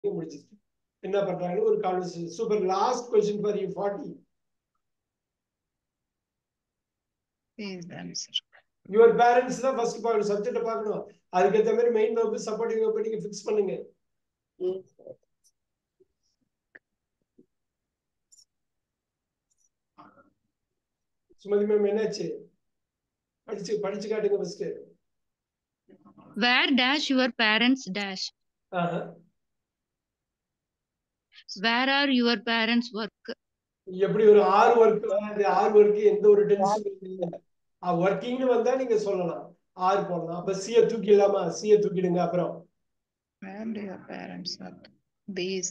முடிச்சிருக்கு என்ன பண்றாங்கன்னு ஒரு conversation super last question for you forty is the answer. Your parents தான் ஃபர்ஸ்ட் பாயிண்ட் சப்ஜெக்ட் பார்க்கணும் அதுக்கேற்ற மாதிரி மெயின் வெர்ப் சப்போர்ட்டிங் வெர்ப் நீங்க ஃபிக்ஸ் பண்ணுங்க சுமதி மேம் என்னாச்சு படிச்சு படிச்சு காட்டுங்க first Where dash your parents dash? Where are your parents work? எப்படி ஒரு ஆறு ஒர்க் ஆறு ஒர்க் எந்த ஒரு டென்ஷன் இல்லை ஒர்க்கிங்னு வந்தா நீங்க சொல்லலாம் ஆறு போடலாம் அப்ப சிய தூக்கிடலாமா சிய தூக்கிடுங்க அப்புறம் Where do your parents work? B is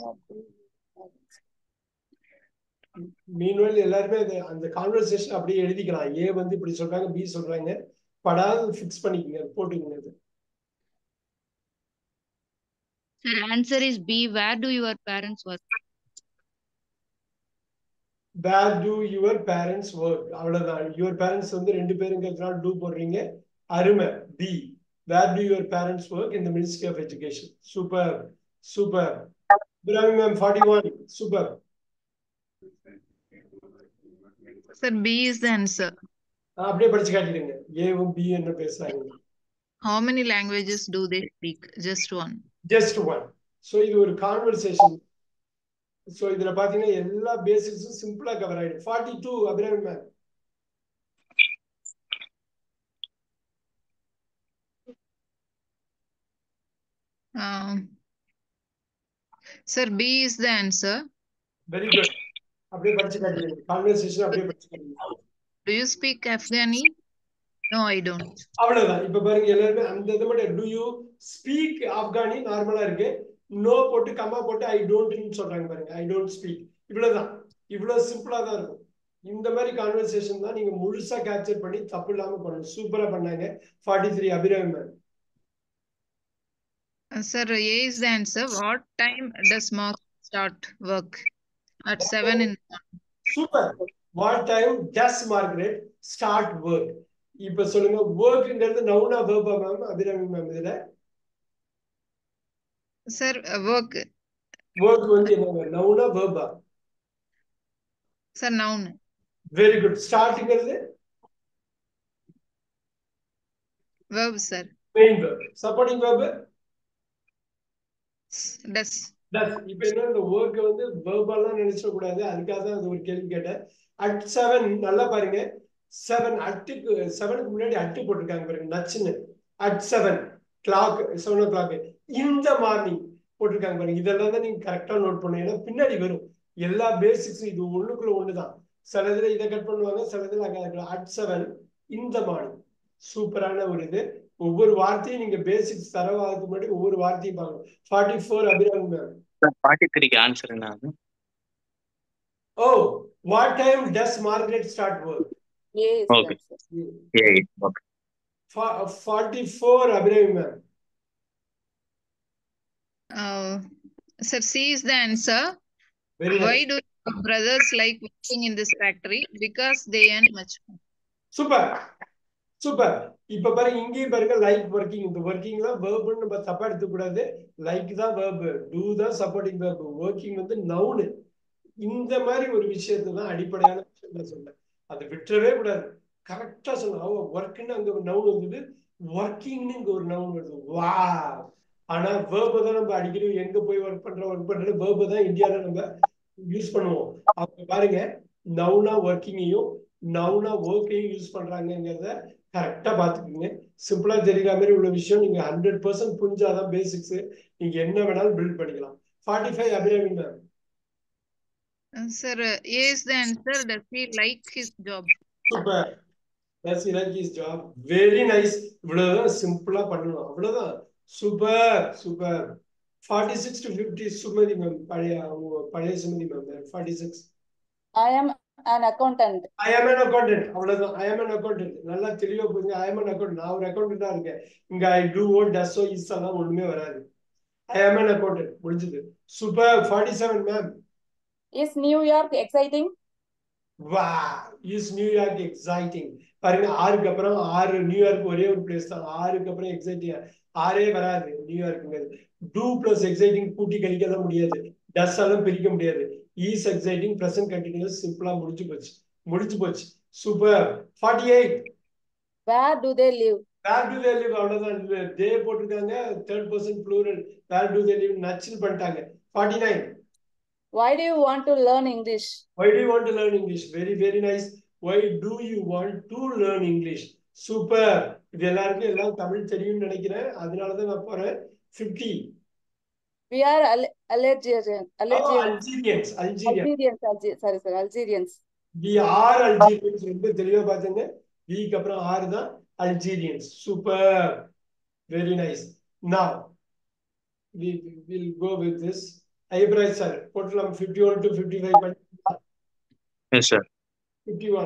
meanwhile எல்லாருமே அது அந்த கான்வர்சேஷன் அப்படியே எழுதிக்கலாம் ஏ வந்து இப்படி சொல்றாங்க பி சொல்றாங்க படாது ஃபிக்ஸ் பண்ணிக்கங்க போட்டுக்கங்க அது Sir, answer is B. Where do your parents work? Where do your parents work அவ்வளவுதான் யுவர் பேரண்ட்ஸ் வந்து ரெண்டு பேருங்கிறதுனால டூ போடுறீங்க அருமை B where do your parents work இந்த ministry of education super super Ibrahim ma'am forty one super Sir, B is the answer. அப்படியே படிச்சு காட்டிடுங்க ஏவும் பி என்ன பேசுறாங்க How many languages do they speak? Just one. Just one so இது ஒரு conversation so இதுல பாத்தீங்கன்னா எல்லா பேசிக்ஸும் சிம்பிளா கவர் ஆயிடும் forty two Abirami ma'am Um, sir, B is the answer. Very good அப்படியே படிச்சு காட்டிடுங்க கான்வர்சேஷன் அப்படியே படிச்சு காட்டிடுங்க Do you speak Afghani? No, I don't. அவ்வளவுதான் இப்ப பாருங்க எல்லாருமே அந்த இது மட்டும் டு யூ ஸ்பீக் ஆப்கானி நார்மலா இருக்கு நோ போட்டு கம்மா போட்டு ஐ டோன்ட்னு சொல்றாங்க பாருங்க ஐ டோன்ட் ஸ்பீக் இவ்வளவுதான் இவ்வளவு சிம்பிளா தான் இருக்கும் இந்த மாதிரி கான்வர்சேஷன் தான் நீங்க முழுசா கேப்சர் பண்ணி தப்பு இல்லாம பண்ணணும் சூப்பரா பண்ணாங்க forty three Abirami ma'am Uh, sir, A is the answer. What time does Mark start work? At 7 in the morning. Super what time does Margaret start work இப்ப சொல்லுங்க ஒர்க்ங்கிறது நவுனா வேர்பா மேம் அபிராமி மேம் இதுல Sir, uh, work. ஒர்க் வந்து என்னங்க நவுனா வேர்பா Sir, noun. வெரி குட் ஸ்டார்ட்ங்கிறது Verb, sir. Main verb supporting verb Does. Does இப்ப என்ன இந்த ஒர்க் வந்து வேர்பல்லாம் நினைச்சிட கூடாது அதுக்காக தான் அது ஒரு கேள்வி கேட்டேன் அட் செவன் நல்லா பாருங்க செவன் அட்டுக்கு செவனுக்கு முன்னாடி அட்டு போட்டிருக்காங்க பாருங்க நச்சுன்னு at seven clock seven o'clock இந்த மார்னிங் போட்டிருக்காங்க பாருங்க இதெல்லாம் தான் நீங்க கரெக்டா நோட் பண்ணணும் ஏன்னா பின்னாடி வரும் எல்லா பேசிக்ஸும் இது ஒண்ணுக்குள்ள ஒண்ணுதான் சில இதுல இதை கட் பண்ணுவாங்க சில இதுல அங்க அட் செவன் இந்த மார்னிங் சூப்பரான ஒரு இது ஒவ்வொரு வார்த்தையும் நீங்க பேசிக்ஸ் தரவாதுக்கு முன்னாடி ஒவ்வொரு வார்த்தையும் பார்க்கணும் forty four Abirami ma'am forty த்ரீக்கு ஆன்சர் என்ன ஆகும் oh what time does Margaret start work A is Okay. the answer. Eight okay forty four Abirami ma'am Uh, sir, C is the answer. Very Why do your brothers like working in this factory? Because they earn much. more. Super super இப்ப பாருங்க இங்கேயும் பாருங்க like working இந்த ஒர்க்கிங்லாம் வேர்புன்னு நம்ம தப்பா எடுத்துக்க கூடாது like தான் வேர்பு டூ தான் சப்போர்ட்டிங் வேர்பு ஒர்க்கிங் வந்து நவுனு இந்த மாதிரி ஒரு விஷயத்தை தான் அடிப்படையான விஷயம் நான் சொன்னேன் அதை விட்டுறவே கூடாது கரெக்டா சொல்லணும் அவ ஒர்க்குன்னு அங்க ஒரு நவுன் வந்தது ஒர்க்கிங்னு இங்க ஒரு நவுன் வருது வா ஆனா வேர்பு தான் நம்ம அடிக்கடி எங்க போய் ஒர்க் பண்றோம் ஒர்க் பண்றது வேர்பு தான் இந்தியால நம்ம யூஸ் பண்ணுவோம் அப்ப பாருங்க நவுனா ஒர்க்கிங்கையும் நவுனா ஒர்க்கையும் யூஸ் பண்றாங்கங்கிறத கரெக்டா பாத்துக்கோங்க சிம்பிளா தெரியுற மாதிரி உள்ள விஷயம் நீங்க ஹண்ட்ரட் பர்சன்ட் புரிஞ்சாதான் பேசிக்ஸ் நீங்க என்ன வேணாலும் பில்ட் பண்ணிக்கலாம் forty five Abirami ma'am Uh, sir, uh, A is the answer. Does he like his job? Super that's like his job very nice இவ்வளவுதான் சிம்பிளா பண்ணணும் அவ்வளவுதான் super super forty six to fifty Sumathi ma'am பழைய அவங்க பழைய Sumathi ma'am forty six I am an accountant. I am an accountant அவ்வளவுதான் ஐ am an accountant நல்லா தெளிவா புரிஞ்சு ஐ ஆம் an accountant நான் ஒரு அக்கௌண்டண்டா இருக்கேன் இங்க ஐ டூ ஓ டஸ்ஸோ இஸ் எல்லாம் ஒண்ணுமே வராது ஐ ஆம் an accountant முடிஞ்சது super forty seven ma'am Is New York exciting? வா இஸ் நியூயார்க் எக்ஸைட்டிங் பாருங்க ஆறுக்கு அப்புறம் ஆறு நியூயார்க் ஒரே ஒரு பிளேஸ் தான் ஆறுக்கு அப்புறம் எக்ஸைட்டிங் ஆரே வராது நியூயார்க்குங்கிறது டூ பிளஸ் எக்ஸைட்டிங் கூட்டி கழிக்கலாம் முடியாது டஸ் எல்லாம் பிரிக்க முடியாது ஈஸ் எக்ஸைட்டிங் பிரசன்ட் கண்டினியூஸ் சிம்பிளா முடிஞ்சு போச்சு முடிஞ்சு போச்சு super forty eight Where do they live? Where do they live அவ்வளவுதான் தே போட்டிருக்காங்க third person plural where do they live நச்சில் பண்ணிட்டாங்க forty nine Why do you want to learn English? Why do you want to learn English? Very, very nice. Why do you want to learn English? Super இது எல்லாருக்கும் எல்லாம் தமிழ் தெரியும்னு நினைக்கிறேன் அதனாலதான் நான் போறேன் fifty We are Al Algerian, Algerian, Algerians Algeria Algerians, Alge- sorry, sorry, Algerians. We are Algerians ரொம்ப தெளிவா பாத்துங்க விக்கு அப்புறம் ஆறு தான் அல்ஜீரியன்ஸ் சூப்பர் வெரி நைஸ் நான் we will go with this ஐப்ராஜ் சார் போட்டலாம் fifty one to fifty five பண்ணி yes sir fifty one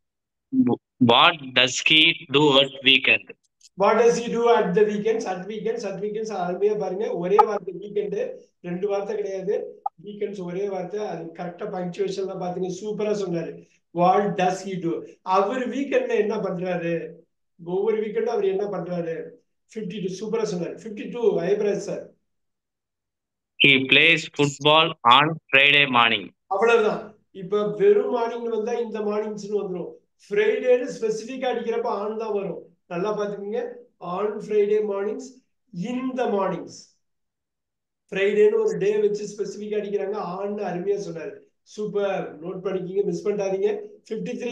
what does he do at weekend what does you two at the weekends at weekends at weekends அருமையா பாருங்க ஒரே வார்த்தை weekend ரெண்டு வார்த்தை கிடையாது வீக்கெண்ட்ஸ் ஒரே வார்த்தை அது கரெக்டா பங்க்சுவேஷன்ல பாத்தீங்க சூப்பரா சொன்னாரு வாட் டஸ் ஹி டூ அவர் வீக்கெண்ட்ல என்ன பண்றாரு ஒவ்வொரு வீக்கெண்டும் அவர் என்ன பண்றாரு ஃபிஃப்டி டூ சூப்பரா சொன்னாரு ஃபிஃப்டி டூ ஐப்ராஜ் sir he plays football on Friday morning அவ்வளவுதான் இப்ப வெறும் மார்னிங் வந்தா இந்த மார்னிங்ஸ்னு வந்துரும் ஃப்ரைடேன்னு ஸ்பெசிபிக்கா அடிக்கிறப்ப ஆன் தான் வரும் நல்லா பாத்துக்கோங்க ஆன் ஃப்ரைடே மார்னிங்ஸ் இந்த மார்னிங்ஸ் ஃப்ரைடேன்னு ஒரு டே வச்சு ஸ்பெசிபிக்கா அடிக்கிறாங்க ஆன்னு அருமையா சொன்னாரு சூப்பர் நோட் பண்ணிக்கிங்க மிஸ் பண்ணிட்டாதீங்க fifty three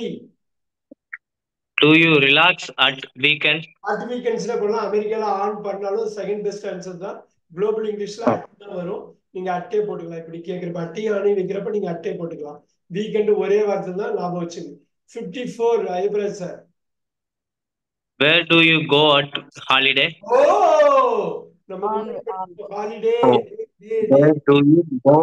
do you relax at weekend at வீக்கெண்ட்ஸ்ல போடலாம் அமெரிக்கால ஆன் பண்ணாலும் செகண்ட் பெஸ்ட் ஆன்சர் தான் குளோபல் இங்கிலீஷ்ல அட் தான் வரும் நீங்க அட்டே போட்டுக்கலாம் இப்படி கேட்கிறப்ப அட்டையும் ஆணையும் வைக்கிறப்ப நீங்க அட்டே போட்டுக்கலாம் வீக்கெண்ட் ஒரே வார்த்தை தான் ஞாபகம் வச்சுங்க ஃபிஃப்டி ஃபோர் ஐப்ராஜ் sir where do you go at holiday oh நம்ம On, on. Holiday Oh. Where do you go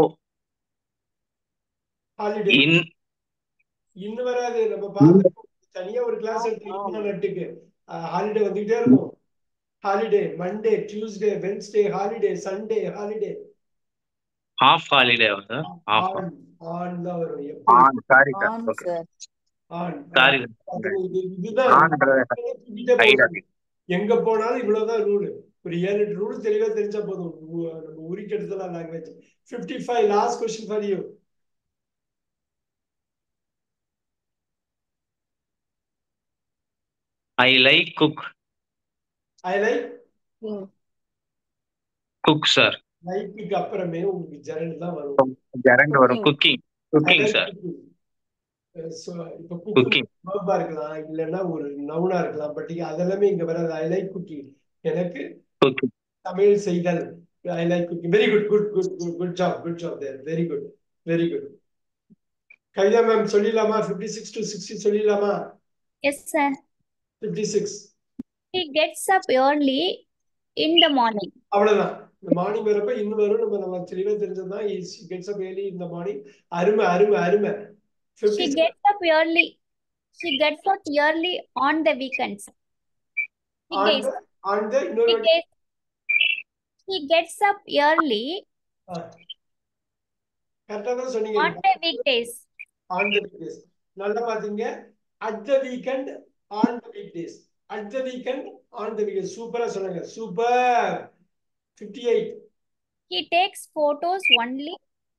holiday in இன்னும் வராது நம்ம பார்த்து தனியா ஒரு கிளாஸ் எடுத்து நட்டுக்கு ஹாலிடே வந்துகிட்டே இருக்கும் holiday Monday Tuesday Wednesday holiday Sunday holiday half holiday வந்து ஹாஃப் ஆன் ஆன் தான் வரும் எப்படி on sorry sir On, okay sir. On sorry அது இது- இதுதான் ஆன்ன்றது தூக்கிட்டே போகணும். எங்க போனாலும் இவ்வளவுதான் ரூல் ஒரு ஏழு எட்டு ரூல் தெளிவா தெரிஞ்சா போதும் உ- நம்ம உரிக்க எடுத்துலாம் language fifty five last question for you I like cook I like Hmm. Cook sir like அப்புறமே உங்களுக்கு ஜெரண்ட் தான் வரும் ஜரண்ட் வரும் குக்கிங் I குக்கிங் like சார் cooking. Uh, so, இப்ப Cooking. குக்கிங் verb-ஆ இருக்கலாம் இல்லைன்னா ஒரு நவுனா இருக்கலாம் பட் அதெல்லாமே இங்க வராது ஐ லைக் குக்கிங் எனக்கு குக்கிங் சமையல் செய்தல் I like cooking very good good good good good job good job there very good very good Kavitha ma'am சொல்லிடலாமா ஃபிஃப்டி சிக்ஸ் டு சிக்ஸ்டி சொல்லிடலாமா Yes, sir. Fifty six He gets up early in the morning. அவ்வளவுதான் இந்த morning வரப்ப இன்னும் வரும் நம்ம நம்ம தெளிவா தெரிஞ்சதுதான் கெட்ஸ் அப் ஏர்லி இந்த மார்னிங் அருமை அருமை அருமை She 56 gets up early. She gets up early on the weekends. He on gets, the on the இன்னொரு he வாட்டி gets, he gets up early கரெக்டா தான் சொன்னீங்க on the weekdays. On the weekdays நல்லா பாத்தீங்க at the weekend on the weekdays at the weekend on the weekend சூப்பரா சொன்னாங்க super 58 He takes photos only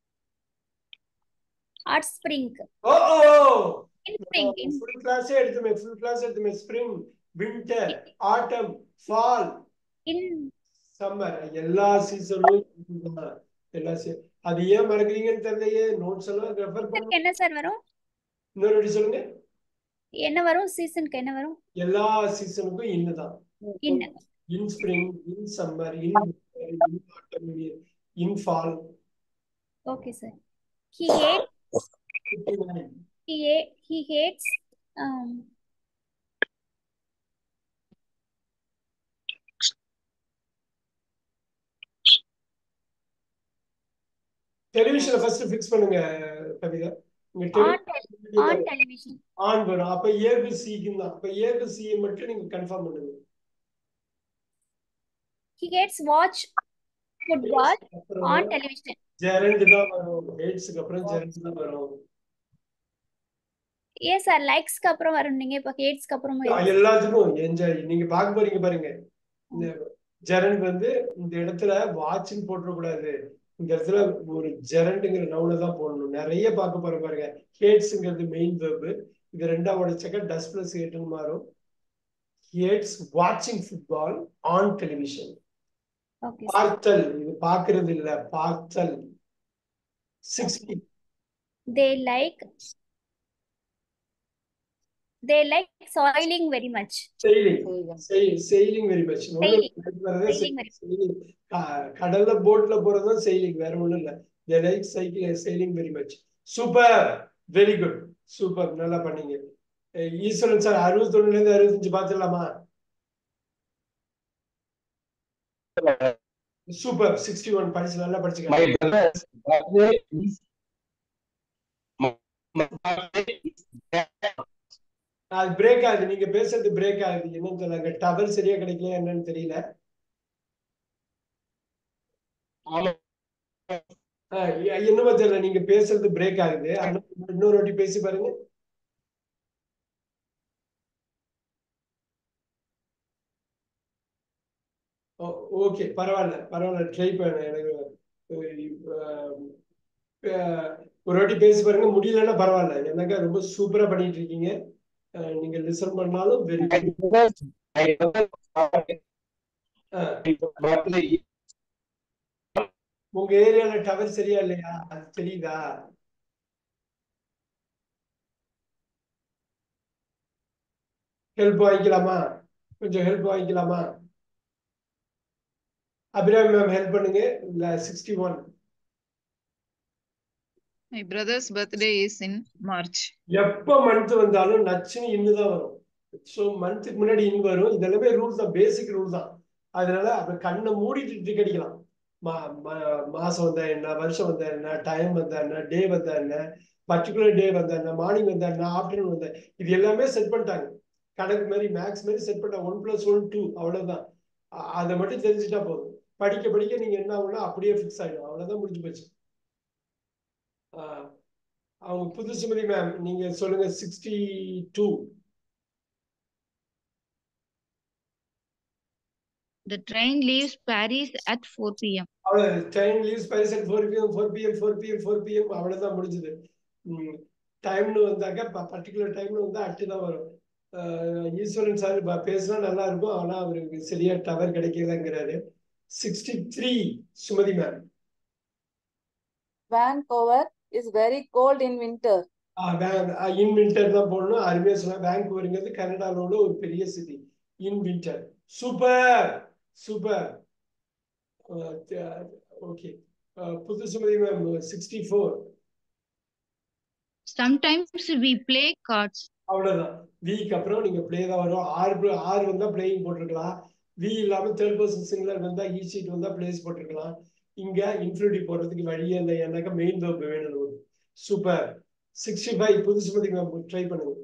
at spring. Oh oh In spring, in, full கிளாஸே எடுத்துமே full class எடுத்துமே spring winter autumn fall in summer எல்லா சீசனும் எல்லா சீ அது ஏன் மறக்கிறீங்கன்னு தெரியலையே நோட்ஸ் எல்லாம் ரெஃபர் season பண்ணு என்ன சார் வரும் இன்னொரு வாட்டி சொல்லுங்க என்ன வரும் சீசனுக்கு என்ன வரும் எல்லா சீசனுக்கும் இன்னுதான் என்ன in spring, in summer, in winter, in autumn, in fall. Okay sir he hates 59. he ha- he hates um டெலிவிஷனை ஃபர்ஸ்ட் ஃபிக்ஸ் பண்ணுங்க கவிதா இங்க on tel- on television television on வரும் அப்ப ஏபி சிக்கு தான் அப்ப ஏபி சி மட்டும் நீங்க கன்ஃபார்ம் பண்ணுங்க he gets watch football on அப்புறம் television ஜெரண்ட் தான் வரும் ஹேட்ஸ்க்கு அப்புறம் ஜெரண்ட் தான் வரும் ஏன் சார் லைக்ஸ்க்கு அப்புறம் வரும் நீங்க இப்ப ஹேட்ஸ்க்கு அப்புறமா எல்லாத்துக்கும் என்ஜாய் நீங்க பார்க்க போறீங்க பாருங்க ஜெரண்ட் வந்து இந்த இடத்துல வாட்ச்னு போட்டுறக்கூடாது இந்த இடத்துல ஒரு ஜெரண்டுங்கிற நவுனை தான் போடணும் நிறைய பார்க்க போற பாருங்க ஹேட்ஸுங்கிறது மெயின் வெர்பு இது ரெண்டாம் உடைச்சக்க டஸ் பிளஸ் ஹேட்னு மாறும் ஹேட்ஸ் வாட்சிங் football on television Okay, sir. பார்த்தல் இது பார்க்கிறது இல்ல பார்த்தல் sixty They like they like soiling very much. Sailing Sailing. Sailing very much Sailing. Sailing very கடல்ல போட்ல போறதும் செயலிங் வேற ஒண்ணும் இல்ல they like cycling sailing very much super very good super நல்லா பண்ணீங்க அஹ் ஈஸ்வரன் சார் அறுபத்தொன்னுல இருந்து அறுபத்தஞ்சு பாத்துடலாமா சூப்பர் சிக்ஸ்டி ஒன் படிச்சு நல்லா படிச்சுக்க My brother's birthday is my, my birthday is அது பிரேக் ஆகுது நீங்க பேசுறது பிரேக் ஆகுது என்னன்னு தெரியல டவர் சரியா கிடைக்கல என்னன்னு தெரியல ஆஹ் என்னமோ தெரியல நீங்க பேசுறது பிரேக் ஆகுது அதனால இன்னொரு வாட்டி பேசி பாருங்க ஓகே பரவாயில்ல பரவாயில்ல ட்ரை பண்ண எனக்கு அஹ், அஹ், ஒரு வாட்டி பேசி பாருங்க முடியலன்னா பரவாயில்ல எனக்கு ரொம்ப சூப்பரா பண்ணிட்டு இருக்கீங்க அஹ், நீங்க லிசன் பண்ணாலும் very my brother's my brother's birthday birthday is உங்க ஏரியால டவர் சரியா இல்லையா அது தெரியுதா ஹெல்ப் வாங்கிக்கலாமா கொஞ்சம் ஹெல்ப் வாங்கிக்கலாமா அபிராமி மேம் ஹெல்ப் பண்ணுங்க இல்ல sixty one My brother's birthday is in March. எப்ப மந்த் வந்தாலும் நச்சுன்னு இன்னு தான் வரும் ஸோ மந்த்துக்கு முன்னாடி இன் வரும் இதெல்லாமே ரூல்ஸ் தான் பேசிக் ரூல் தான் அதனால அப்ப கண்ணை மூடிட்டு டிக் அடிக்கலாம் மா மா- மாசம் வந்தா என்ன வருஷம் வந்தா என்ன டைம் வந்தா என்ன டே வந்தா என்ன பர்டிகுலர் டே வந்தா என்ன மார்னிங் வந்தா என்ன ஆஃப்டர்நூன் வந்தா இது எல்லாமே செட் பண்ணிட்டாங்க கணக்கு மாதிரி மேக்ஸ் மாதிரி செட் பண்ண ஒன் பிளஸ் ஒன் டூ அவ்வளவுதான் அ- அதை மட்டும் தெரிஞ்சுட்டா போதும் படிக்க படிக்க நீங்க என்ன ஆகும்னா அப்படியே ஃபிக்ஸ் ஆயிடும் அவ்வளவுதான் முடிஞ்சு போச்சு ஆஹ் அவங்க புது சுமதி மேம் நீங்க சொல்லுங்க sixty two The train leaves Paris at 4 p.m. அவ்வளவு time leaves Paris at four PM four PM four PM four PM அவ்வளவுதான் முடிஞ்சது டைம்னு வந்தாக்க பர்டிகுலர் டைம்னு வந்தா அட்டு தான் வரும் ஆஹ் ஈஸ்வரன் சார் பேசினா நல்லா இருக்கும் ஆனா அவருக்கு சரியா டவர் கிடைக்கலங்கிறாரு sixty three Sumathi ma'am Vancouver is very cold in winter. In winter தான் போடணும் அருமையா சொன்னா வேங்கூவருங்கிறது கனடால உள்ள ஒரு பெரிய city in winter super super okay புது Sumathi ma'am sixty four Sometimes we play cards. அவ்வளவுதான் விக்கு அப்புறம் நீங்க பிளே தான் வரும் ஆறு pl- ஆறு வந்தா பிளேயிங் போட்டிருக்கலாம் வி இல்லாம தேர்ட் பர்சன் சிங்குலர் வந்தா ஈ ஷீட் வந்தா பிளேஸ் போட்டிருக்கலாம் இங்க இன்ஃபினிட்டி போடுறதுக்கு வழியே இல்லை ஏன்னாக்கா மெயின் வேர்ப் வேணும் நமக்கு சூப்பர் சிக்ஸ்டி ஃபைவ் புது சுமதி மேம் ட்ரை பண்ணுங்க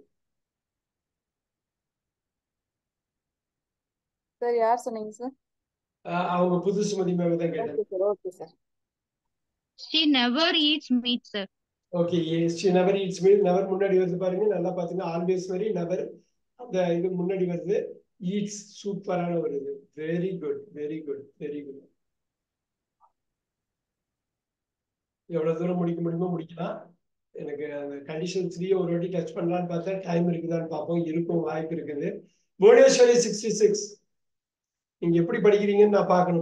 Sir, யார் சொன்னீங்க சார் அஹ் அவங்க புது சுமதி மேம் தான் கேட்டேன் okay sir okay sir She never eats meat, sir. Okay she never eats meat never முன்னாடி வருது பாருங்க நல்லா பாத்தீங்கன்னா ஆல்வேஸ் மாதிரி நெவர் அந்த இது முன்னாடி வருது ஈட்ஸ் சூப்பரான வருது very good very good very good எவ்வளவு தூரம் முடிக்க முடியுமோ முடிக்கலாம் எனக்கு அந்த கண்டிஷன் த்ரீ ஒரு வாட்டி டச் பண்ணலான்னு பார்த்தா டைம் இருக்குதான்னு பார்ப்போம் இருக்கும் வாய்ப்பு இருக்குது புவனேஸ்வரி சிக்ஸ்டி சிக்ஸ் நீங்க எப்படி படிக்கிறீங்கன்னு நான் பார்க்கணும்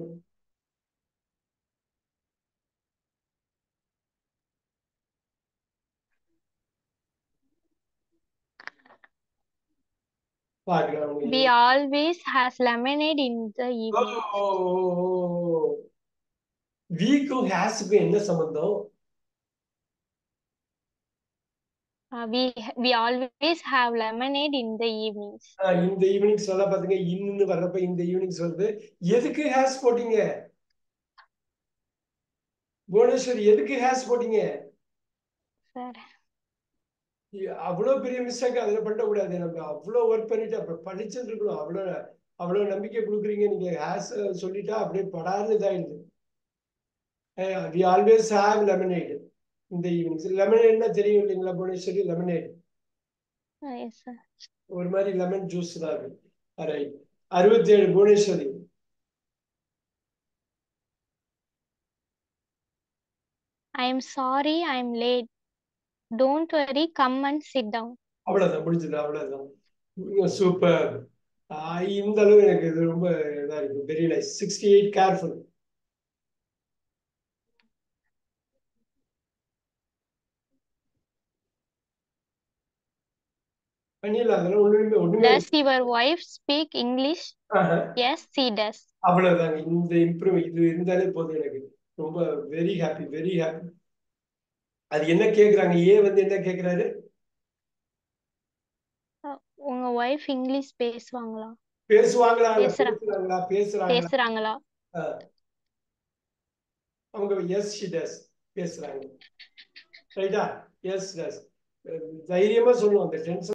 பார்க்கலாம் உங்களுக்கு. We always has lemonade in the evening. வீக்கும் ஹேஸுக்கும் என்ன சம்பந்தம் Uh, we we always have lemonade in the evenings. ஆஹ் இந்த ஈவினிங்ஸ் எல்லாம் பாத்தீங்க இன்னு வர்றப்ப இந்த ஈவினிங்ஸ் வருது எதுக்கு ஹேஸ் போட்டீங்க புவனேஸ்வரி எதுக்கு ஹேஸ் போட்டீங்க Sir, அவ்வளவு பெரிய மிஸ்டேக் அதுல பண்ணக்கூடாது நம்ம அவ்வளவு ஒர்க் பண்ணிட்டு அப்புறம் படிச்சுட்டு இருக்கணும் அவ்வளவு அவ்வளவு நம்பிக்கை கொடுக்குறீங்க நீங்க ஹேஸ் சொல்லிட்டா அப்படியே படார்னு இதாயிடுது வி ஆல்வேஸ் ஹேவ் லெமனேட் இந்த ஈவினிங்ஸ் லெமனேட்னா தெரியும் இல்லைங்களா Bhuvaneswari lemonade uh, yes, sir. ஒரு மாதிரி லெமன் ஜூஸ் தான் அது ரைட் அறுபத்தி ஏழு Bhuvaneswari I am sorry I am late. Don't worry, come and sit down. அவ்வளவுதான் முடிஞ்சது அவ்வளவுதான் சூப்பர் இந்த அளவு எனக்கு இது ரொம்ப இதா இருக்கு very nice sixty eight careful பண்ணிடலாம் அதெல்லாம் ஒண்ணுமே ஒண்ணுமே Does your wife speak English? Aha. Yes, she does. அவ்வளவுதாங்க இந்த இம்ப்ரூவ் இது இருந்தாலே போதும் எனக்கு ரொம்ப வெரி ஹாப்பி வெரி ஹாப்பி அது என்ன கேக்குறாங்க ஏ வந்து என்ன கேக்குறாரு உங்க wife இங்கிலீஷ் பேசுவாங்களா பேசுவாங்களா பேசுறா. பேசுறாங்களா பேசுறாங்களா பேசுறாங்களா ஆ. அவங்க எஸ் ஷி டஸ் பேசுறாங்க ரைட்டா எஸ் டஸ் தைரியமா சொல்லுவோம் அந்த டென்ஷன்